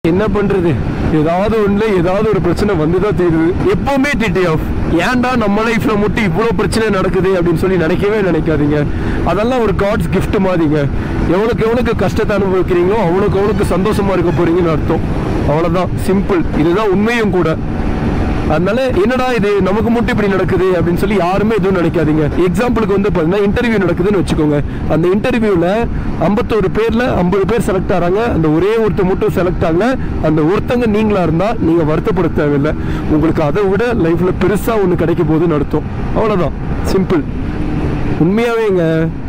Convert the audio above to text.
என்ன பண்றது ஏதாவது ஒண்ணுல ஏதாவது ஒரு பிரச்சனை வந்துதான் தெரியுது எப்பவுமே டிடி ஆஃப் ஏன்டா நம்ம லைஃப்ல மட்டும் இவ்வளவு பிரச்சனை நடக்குது அப்படின்னு சொல்லி நினைக்கவே நினைக்காதீங்க அதெல்லாம் ஒரு காட்ஸ் gift மாதிரிங்க எவ்வளவுக்கு எவ்வளவுக்கு கஷ்டத்தை அனுபவிக்கிறீங்களோ அவ்வளவுக்கு அவ்வளவுக்கு சந்தோஷமா இருக்க போறீங்கன்னு அர்த்தம் அவ்வளவுதான் சிம்பிள் இதுதான் உண்மையும் கூட அதனால என்னடா இது நமக்கு மட்டும் இப்படி நடக்குது அப்படின்னு சொல்லி யாருமே எதுவும் நினைக்காதீங்க எக்ஸாம்பிளுக்கு வந்து பாத்தீங்கன்னா இன்டர்வியூ நடக்குதுன்னு வச்சுக்கோங்க அந்த இன்டர்வியூல ஐம்பத்தோரு பேர்ல ஐம்பது பேர் செலக்ட் ஆறாங்க அந்த ஒரே ஒருத்தர் மட்டும் செலக்ட் ஆகல அந்த ஒருத்தங்க நீங்களா இருந்தா நீங்க வருத்தப்பட தேவையில்லை உங்களுக்கு அதை விட லைஃப்ல பெருசா ஒண்ணு கிடைக்க போகுதுன்னு அர்த்தம் அவ்வளவுதான் சிம்பிள் உண்மையாவேங்க